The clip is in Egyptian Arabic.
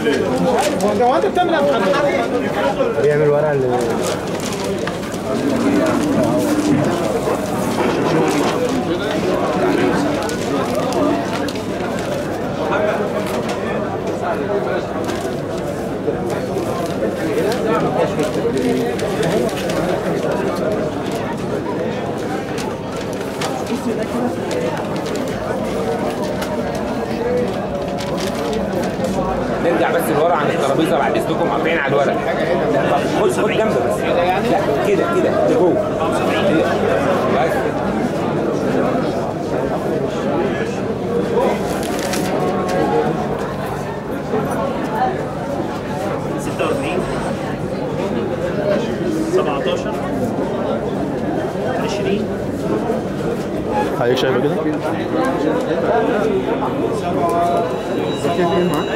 هو انت بتعمل ايه يا محمد؟ بيعمل ورقه اللي نرجع بس لورا عن الترابيزه بعد اذنكم قاطعين على الورق لا طب خد خد جنب بس لا كده كده لجوه كده. بس كده. ستة وأربعين سبعتاشر عشرين حضرتك شايفه كده؟